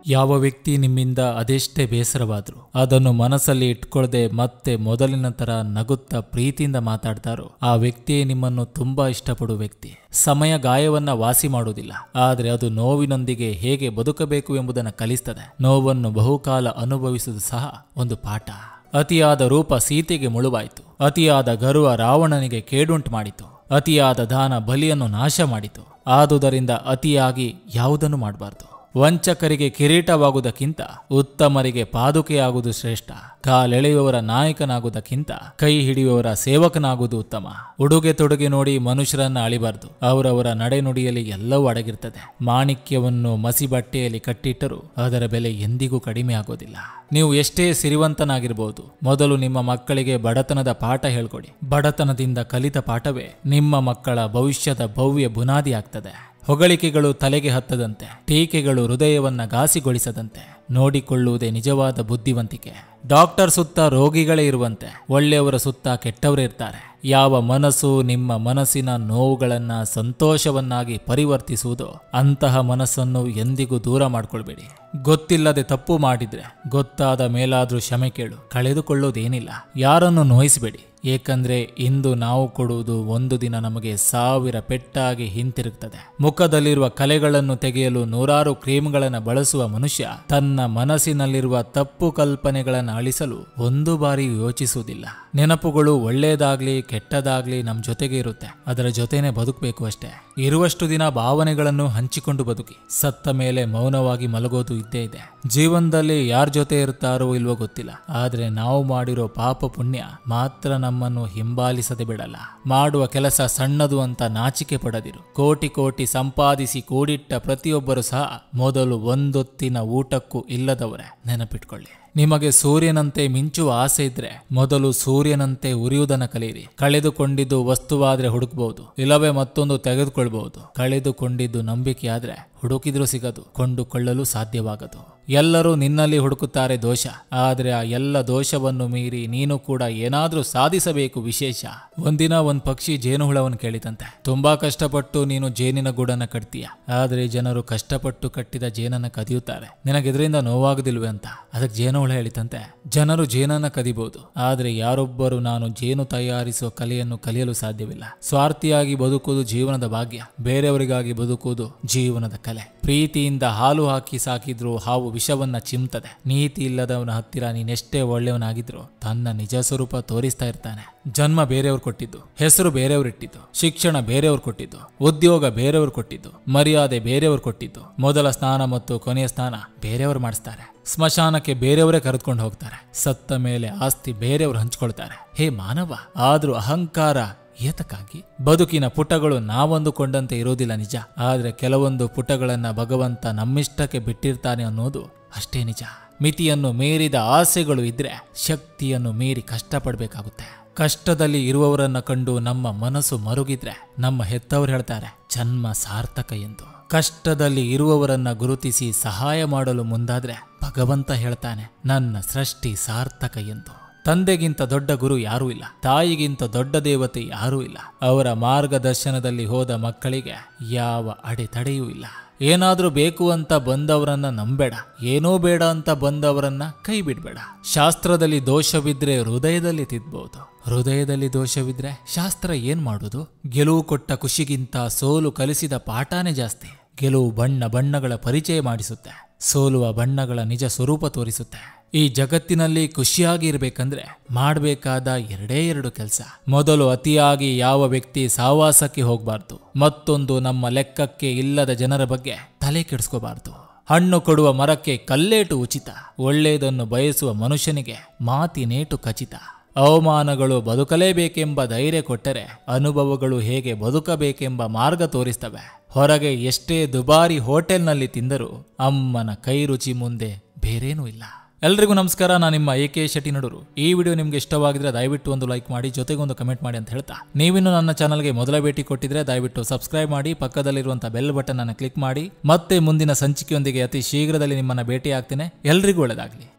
ಯಾವ ವ್ಯಕ್ತಿ ನಿಮ್ಮಿಂದ ಅದೆಷ್ಟೇ ಬೇಸರವಾದ್ರು ಅದನ್ನು ಮನಸ್ಸಲ್ಲಿ ಇಟ್ಕೊಳ್ಳದೆ ಮತ್ತೆ ಮೊದಲಿನ ತರ ನಗುತ್ತಾ ಪ್ರೀತಿಯಿಂದ ಮಾತಾಡ್ತಾರೋ ಆ ವ್ಯಕ್ತಿಯೇ ನಿಮ್ಮನ್ನು ತುಂಬಾ ಇಷ್ಟಪಡುವ ವ್ಯಕ್ತಿ ಸಮಯ ಗಾಯವನ್ನ ವಾಸಿ ಮಾಡುವುದಿಲ್ಲ ಆದರೆ ಅದು ನೋವಿನೊಂದಿಗೆ ಹೇಗೆ ಬದುಕಬೇಕು ಎಂಬುದನ್ನು ಕಲಿಸ್ತದೆ ನೋವನ್ನು ಬಹುಕಾಲ ಅನುಭವಿಸುವುದು ಸಹ ಒಂದು ಪಾಠ ಅತಿಯಾದ ರೂಪ ಸೀತೆಗೆ ಮುಳುವಾಯಿತು ಅತಿಯಾದ ಗರ್ವ ರಾವಣನಿಗೆ ಕೇಡುಂಟು ಮಾಡಿತು ಅತಿಯಾದ ದಾನ ಬಲಿಯನ್ನು ನಾಶ ಮಾಡಿತು ಆದುದರಿಂದ ಅತಿಯಾಗಿ ಯಾವುದನ್ನು ಮಾಡಬಾರ್ದು ವಂಚಕರಿಗೆ ಕಿರೀಟವಾಗುವುದಕ್ಕಿಂತ ಉತ್ತಮರಿಗೆ ಪಾದುಕೆಯಾಗುವುದು ಶ್ರೇಷ್ಠ ಕಾಲೆಳೆಯುವವರ ನಾಯಕನಾಗುವುದಕ್ಕಿಂತ ಕೈ ಹಿಡಿಯುವವರ ಸೇವಕನಾಗುವುದು ಉತ್ತಮ ಉಡುಗೆ ತೊಡುಗೆ ನೋಡಿ ಮನುಷ್ಯರನ್ನ ಅಳಿಬಾರ್ದು ಅವರವರ ನಡೆನುಡಿಯಲ್ಲಿ ಎಲ್ಲವೂ ಅಡಗಿರ್ತದೆ ಮಾಣಿಕ್ಯವನ್ನು ಮಸಿ ಬಟ್ಟೆಯಲ್ಲಿ ಕಟ್ಟಿಟ್ಟರೂ ಅದರ ಬೆಲೆ ಎಂದಿಗೂ ಕಡಿಮೆ ಆಗೋದಿಲ್ಲ ನೀವು ಎಷ್ಟೇ ಸಿರಿವಂತನಾಗಿರಬಹುದು ಮೊದಲು ನಿಮ್ಮ ಮಕ್ಕಳಿಗೆ ಬಡತನದ ಪಾಠ ಹೇಳ್ಕೊಡಿ ಬಡತನದಿಂದ ಕಲಿತ ಪಾಠವೇ ನಿಮ್ಮ ಮಕ್ಕಳ ಭವಿಷ್ಯದ ಭವ್ಯ ಬುನಾದಿ ಆಗ್ತದೆ ಹೊಗಳಿಕೆಗಳು ತಲೆಗೆ ಹತ್ತದಂತೆ ಟೀಕೆಗಳು ಹೃದಯವನ್ನ ಘಾಸಿಗೊಳಿಸದಂತೆ ನೋಡಿಕೊಳ್ಳುವುದೇ ನಿಜವಾದ ಬುದ್ಧಿವಂತಿಕೆ ಡಾಕ್ಟರ್ ಸುತ್ತ ರೋಗಿಗಳೇ ಇರುವಂತೆ ಒಳ್ಳೆಯವರ ಸುತ್ತ ಕೆಟ್ಟವರೇ ಇರ್ತಾರೆ ಯಾವ ಮನಸ್ಸು ನಿಮ್ಮ ಮನಸ್ಸಿನ ನೋವುಗಳನ್ನ ಸಂತೋಷವನ್ನಾಗಿ ಪರಿವರ್ತಿಸುವುದೋ ಅಂತಹ ಮನಸ್ಸನ್ನು ಎಂದಿಗೂ ದೂರ ಮಾಡ್ಕೊಳ್ಬೇಡಿ ಗೊತ್ತಿಲ್ಲದೆ ತಪ್ಪು ಮಾಡಿದ್ರೆ ಗೊತ್ತಾದ ಮೇಲಾದ್ರೂ ಕ್ಷಮೆ ಕೇಳು ಕಳೆದುಕೊಳ್ಳೋದೇನಿಲ್ಲ ಯಾರನ್ನು ನೋಯಿಸಬೇಡಿ ಏಕೆಂದ್ರೆ ಇಂದು ನಾವು ಕೊಡುವುದು ಒಂದು ದಿನ ನಮಗೆ ಸಾವಿರ ಪೆಟ್ಟಾಗಿ ಹಿಂತಿರುಗ್ತದೆ ಮುಖದಲ್ಲಿರುವ ಕಲೆಗಳನ್ನು ತೆಗೆಯಲು ನೂರಾರು ಕ್ರೀಮ್ಗಳನ್ನು ಬಳಸುವ ಮನುಷ್ಯ ತನ್ನ ಮನಸ್ಸಿನಲ್ಲಿರುವ ತಪ್ಪು ಕಲ್ಪನೆಗಳನ್ನು ಅಳಿಸಲು ಒಂದು ಬಾರಿ ಯೋಚಿಸುವುದಿಲ್ಲ ನೆನಪುಗಳು ಒಳ್ಳೆಯದಾಗ್ಲಿ ಕೆಟ್ಟದಾಗ್ಲಿ ನಮ್ಮ ಜೊತೆಗೆ ಇರುತ್ತೆ ಅದರ ಜೊತೆನೆ ಬದುಕಬೇಕು ಅಷ್ಟೇ ಇರುವಷ್ಟು ದಿನ ಭಾವನೆಗಳನ್ನು ಹಂಚಿಕೊಂಡು ಬದುಕಿ ಸತ್ತ ಮೇಲೆ ಮೌನವಾಗಿ ಮಲಗೋದು ಇದ್ದೇ ಇದೆ ಜೀವನದಲ್ಲಿ ಯಾರ ಜೊತೆ ಇರ್ತಾರೋ ಇಲ್ವೋ ಗೊತ್ತಿಲ್ಲ ಆದ್ರೆ ನಾವು ಮಾಡಿರೋ ಪಾಪ ಪುಣ್ಯ ಮಾತ್ರ ನಮ್ಮನ್ನು ಹಿಂಬಾಲಿಸದೆ ಬಿಡಲ್ಲ ಮಾಡುವ ಕೆಲಸ ಸಣ್ಣದು ಅಂತ ನಾಚಿಕೆ ಪಡದಿರು ಕೋಟಿ ಕೋಟಿ ಸಂಪಾದಿಸಿ ಕೂಡಿಟ್ಟ ಪ್ರತಿಯೊಬ್ಬರು ಸಹ ಮೊದಲು ಒಂದೊತ್ತಿನ ಊಟಕ್ಕೂ ಇಲ್ಲದವರೇ ನೆನಪಿಟ್ಕೊಳ್ಳಿ ನಿಮಗೆ ಸೂರ್ಯನಂತೆ ಮಿಂಚುವ ಆಸೆ ಇದ್ರೆ ಮೊದಲು ಸೂರ್ಯನಂತೆ ಉರಿಯುವುದನ್ನು ಕಲಿಯಿರಿ ಕಳೆದುಕೊಂಡಿದ್ದು ವಸ್ತುವಾದ್ರೆ ಹುಡುಕಬಹುದು ಇಲ್ಲವೇ ಮತ್ತೊಂದು ತೆಗೆದುಕೊಳ್ಬಹುದು ಕಳೆದುಕೊಂಡಿದ್ದು ನಂಬಿಕೆ ಆದ್ರೆ ಹುಡುಕಿದ್ರೂ ಸಿಗದು ಕೊಂಡುಕೊಳ್ಳಲು ಸಾಧ್ಯವಾಗದು ಎಲ್ಲರೂ ನಿನ್ನಲ್ಲಿ ಹುಡುಕುತ್ತಾರೆ ದೋಷ ಆದರೆ ಆ ಎಲ್ಲ ದೋಷವನ್ನು ಮೀರಿ ನೀನು ಕೂಡ ಏನಾದ್ರೂ ಸಾಧಿಸಬೇಕು ವಿಶೇಷ ಒಂದಿನ ಒಂದ್ ಪಕ್ಷಿ ಜೇನುಹುಳವನ್ನು ಕೇಳಿತಂತೆ ತುಂಬಾ ಕಷ್ಟಪಟ್ಟು ನೀನು ಜೇನಿನ ಗೂಡನ್ನ ಕಟ್ತೀಯ ಆದ್ರೆ ಜನರು ಕಷ್ಟಪಟ್ಟು ಕಟ್ಟಿದ ಜೇನನ್ನ ಕದಿಯುತ್ತಾರೆ ನಿನಗೆ ಇದರಿಂದ ನೋವಾಗುದಿಲ್ವೇ ಅಂತ ಅದಕ್ಕೆ ಜೇನುಹುಳ ಹೇಳಿತಂತೆ ಜನರು ಜೇನನ್ನ ಕದಿಬಹುದು ಆದ್ರೆ ಯಾರೊಬ್ಬರು ನಾನು ಜೇನು ತಯಾರಿಸುವ ಕಲೆಯನ್ನು ಕಲಿಯಲು ಸಾಧ್ಯವಿಲ್ಲ ಸ್ವಾರ್ಥಿಯಾಗಿ ಬದುಕುವುದು ಜೀವನದ ಭಾಗ್ಯ ಬೇರೆಯವರಿಗಾಗಿ ಬದುಕುವುದು ಜೀವನದ ಕಲೆ ಪ್ರೀತಿಯಿಂದ ಹಾಲು ಹಾಕಿ ಸಾಕಿದ್ರು ಹಾವು ವಿಷವನ್ನ ಚಿಮ್ತದೆ ನೀತಿ ಇಲ್ಲದವನ ಹತ್ತಿರ ನೀನೆಷ್ಟೇ ಒಳ್ಳೆಯವನಾಗಿದ್ರು ತನ್ನ ನಿಜ ಸ್ವರೂಪ ತೋರಿಸ್ತಾ ಇರ್ತಾನೆ ಜನ್ಮ ಬೇರೆಯವ್ರು ಕೊಟ್ಟಿದ್ದು ಹೆಸರು ಬೇರೆಯವ್ರು ಇಟ್ಟಿದ್ದು ಶಿಕ್ಷಣ ಬೇರೆಯವ್ರು ಕೊಟ್ಟಿದ್ದು ಉದ್ಯೋಗ ಬೇರೆಯವ್ರು ಕೊಟ್ಟಿದ್ದು ಮರ್ಯಾದೆ ಬೇರೆಯವ್ರು ಕೊಟ್ಟಿದ್ದು ಮೊದಲ ಸ್ನಾನ ಮತ್ತು ಕೊನೆಯ ಸ್ನಾನ ಬೇರೆಯವ್ರು ಮಾಡಿಸ್ತಾರೆ ಸ್ಮಶಾನಕ್ಕೆ ಬೇರೆಯವರೇ ಕರೆದುಕೊಂಡು ಹೋಗ್ತಾರೆ ಸತ್ತ ಮೇಲೆ ಆಸ್ತಿ ಬೇರೆಯವ್ರು ಹಂಚ್ಕೊಳ್ತಾರೆ ಹೇ ಮಾನವ ಆದ್ರೂ ಅಹಂಕಾರ ಏತಕ್ಕಾಗಿ ಬದುಕಿನ ಪುಟಗಳು ನಾವಂದುಕೊಂಡಂತೆ ಇರೋದಿಲ್ಲ ನಿಜ ಆದ್ರೆ ಕೆಲವೊಂದು ಪುಟಗಳನ್ನ ಭಗವಂತ ನಮ್ಮಿಷ್ಟಕ್ಕೆ ಬಿಟ್ಟಿರ್ತಾನೆ ಅನ್ನೋದು ಅಷ್ಟೇ ನಿಜ ಮಿತಿಯನ್ನು ಮೀರಿದ ಆಸೆಗಳು ಇದ್ರೆ ಶಕ್ತಿಯನ್ನು ಮೀರಿ ಕಷ್ಟಪಡ್ಬೇಕಾಗುತ್ತೆ ಕಷ್ಟದಲ್ಲಿ ಇರುವವರನ್ನ ಕಂಡು ನಮ್ಮ ಮನಸ್ಸು ಮರುಗಿದ್ರೆ ನಮ್ಮ ಹೆತ್ತವರು ಹೇಳ್ತಾರೆ ಜನ್ಮ ಸಾರ್ಥಕ ಎಂದು ಕಷ್ಟದಲ್ಲಿ ಇರುವವರನ್ನ ಗುರುತಿಸಿ ಸಹಾಯ ಮಾಡಲು ಮುಂದಾದ್ರೆ ಭಗವಂತ ಹೇಳ್ತಾನೆ ನನ್ನ ಸೃಷ್ಟಿ ಸಾರ್ಥಕ ಎಂದು ತಂದೆಗಿಂತ ದೊಡ್ಡ ಗುರು ಯಾರೂ ಇಲ್ಲ ತಾಯಿಗಿಂತ ದೊಡ್ಡ ದೇವತೆ ಯಾರೂ ಇಲ್ಲ ಅವರ ಮಾರ್ಗದರ್ಶನದಲ್ಲಿ ಹೋದ ಮಕ್ಕಳಿಗೆ ಯಾವ ಅಡೆತಡೆಯೂ ಇಲ್ಲ ಏನಾದ್ರೂ ಬೇಕು ಅಂತ ಬಂದವರನ್ನ ನಂಬೇಡ ಏನೋ ಬೇಡ ಅಂತ ಬಂದವರನ್ನ ಕೈ ಬಿಡ್ಬೇಡ ಶಾಸ್ತ್ರದಲ್ಲಿ ದೋಷವಿದ್ರೆ ಹೃದಯದಲ್ಲಿ ತಿದ್ಬಹುದು ಹೃದಯದಲ್ಲಿ ದೋಷವಿದ್ರೆ ಶಾಸ್ತ್ರ ಏನ್ ಮಾಡುದು ಗೆಲುವು ಕೊಟ್ಟ ಖುಷಿಗಿಂತ ಸೋಲು ಕಲಿಸಿದ ಪಾಠಾನೇ ಜಾಸ್ತಿ ಗೆಲುವು ಬಣ್ಣ ಬಣ್ಣಗಳ ಪರಿಚಯ ಮಾಡಿಸುತ್ತೆ ಸೋಲುವ ಬಣ್ಣಗಳ ನಿಜ ಸ್ವರೂಪ ತೋರಿಸುತ್ತೆ ಈ ಜಗತ್ತಿನಲ್ಲಿ ಖುಷಿಯಾಗಿ ಇರಬೇಕಂದ್ರೆ ಮಾಡಬೇಕಾದ ಎರಡೇ ಎರಡು ಕೆಲಸ ಮೊದಲು ಅತಿಯಾಗಿ ಯಾವ ವ್ಯಕ್ತಿ ಸಹವಾಸಕ್ಕೆ ಹೋಗಬಾರ್ದು ಮತ್ತೊಂದು ನಮ್ಮ ಲೆಕ್ಕಕ್ಕೆ ಇಲ್ಲದ ಜನರ ಬಗ್ಗೆ ತಲೆ ಕೆಡಿಸ್ಕೋಬಾರ್ದು ಹಣ್ಣು ಕೊಡುವ ಮರಕ್ಕೆ ಕಲ್ಲೇಟು ಉಚಿತ ಒಳ್ಳೆಯದನ್ನು ಬಯಸುವ ಮನುಷ್ಯನಿಗೆ ಮಾತಿನೇಟು ಖಚಿತ ಅವಮಾನಗಳು ಬದುಕಲೇಬೇಕೆಂಬ ಧೈರ್ಯ ಕೊಟ್ಟರೆ ಅನುಭವಗಳು ಹೇಗೆ ಬದುಕಬೇಕೆಂಬ ಮಾರ್ಗ ತೋರಿಸ್ತವೆ ಹೊರಗೆ ಎಷ್ಟೇ ದುಬಾರಿ ಹೋಟೆಲ್ನಲ್ಲಿ ತಿಂದರೂ ಅಮ್ಮನ ಕೈ ರುಚಿ ಮುಂದೆ ಬೇರೇನೂ ಇಲ್ಲ ಎಲ್ರಿಗೂ ನಮಸ್ಕಾರ ನಾನು ನಿಮ್ಮ ಎ ಕೆ ಶೆಟ್ಟಿ ನಡೂರು ಈ ವಿಡಿಯೋ ನಿಮ್ಗೆ ಇಷ್ಟವಾಗಿದ್ರೆ ದಯವಿಟ್ಟು ಒಂದು ಲೈಕ್ ಮಾಡಿ ಜೊತೆಗೊಂದು ಕಮೆಂಟ್ ಮಾಡಿ ಅಂತ ಹೇಳ್ತಾ ನೀವಿನ್ನು ನನ್ನ ಚಾನಲ್ಗೆ ಮೊದಲ ಭೇಟಿ ಕೊಟ್ಟಿದ್ರೆ ದಯವಿಟ್ಟು ಸಬ್ಸ್ಕ್ರೈಬ್ ಮಾಡಿ ಪಕ್ಕದಲ್ಲಿರುವಂತಹ ಬೆಲ್ ಬಟನ್ ಅನ್ನು ಕ್ಲಿಕ್ ಮಾಡಿ ಮತ್ತೆ ಮುಂದಿನ ಸಂಚಿಕೆಯೊಂದಿಗೆ ಅತಿ ಶೀಘ್ರದಲ್ಲಿ ನಿಮ್ಮನ್ನ ಭೇಟಿ ಆಗ್ತೇನೆ ಎಲ್ರಿಗೂ ಒಳ್ಳೆಯದಾಗಲಿ